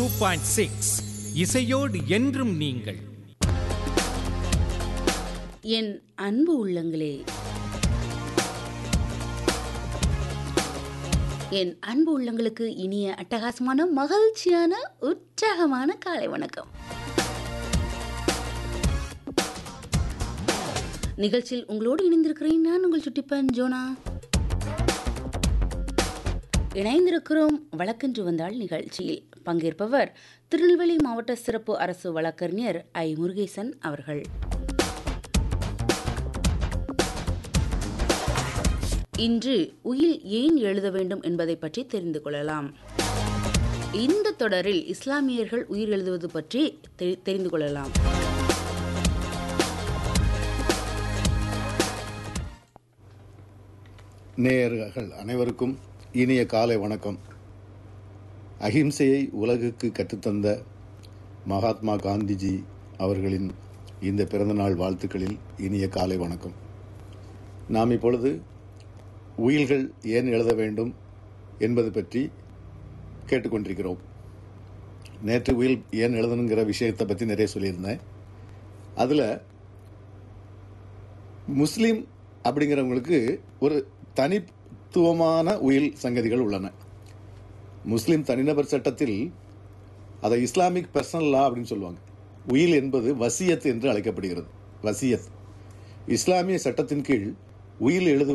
point six இசையோடு என்றும் நீங்கள் என் அன்பு உள்ளங்களே என் அன்பு உள்ளங்களுக்கு இனிய அட்டகாசமான மகிழ்ச்சியான உற்சாகமான காலை வணக்கம் நிகழ்ச்சியில் உங்களோடு இணைந்திருக்கிறேன் நான் உங்கள் சுட்டிப்பன் ஜோனா இணைந்திருக்கிறோம் வழக்கென்று வந்தால் நிகழ்ச்சியில் பங்கேற்பவர் திருநெல்வேலி மாவட்ட சிறப்பு அரசு வழக்கறிஞர் ஐ முருகேசன் அவர்கள் இன்று உயில் ஏன் எழுத வேண்டும் என்பதை பற்றி தெரிந்து கொள்ளலாம் இந்த தொடரில் இஸ்லாமியர்கள் உயிர் எழுதுவது பற்றி தெரி- தெரிந்து கொள்ளலாம் நேயர்கள் அனைவருக்கும் இனிய காலை வணக்கம் அகிம்சையை உலகுக்கு கற்றுத்தந்த மகாத்மா காந்திஜி அவர்களின் இந்த பிறந்தநாள் வாழ்த்துக்களில் இனிய காலை வணக்கம் நாம் இப்பொழுது உயில்கள் ஏன் எழுத வேண்டும் என்பது பற்றி கேட்டுக்கொண்டிருக்கிறோம் நேற்று உயில் ஏன் எழுதணுங்கிற விஷயத்தை பற்றி நிறைய சொல்லியிருந்தேன் அதில் முஸ்லீம் அப்படிங்கிறவங்களுக்கு ஒரு தனித்துவமான உயில் சங்கதிகள் உள்ளன முஸ்லீம் தனிநபர் சட்டத்தில் அதை இஸ்லாமிக் பர்சனல் லா அப்படின்னு சொல்லுவாங்க உயில் என்பது வசியத் என்று அழைக்கப்படுகிறது வசியத் இஸ்லாமிய சட்டத்தின் கீழ் உயில் எழுது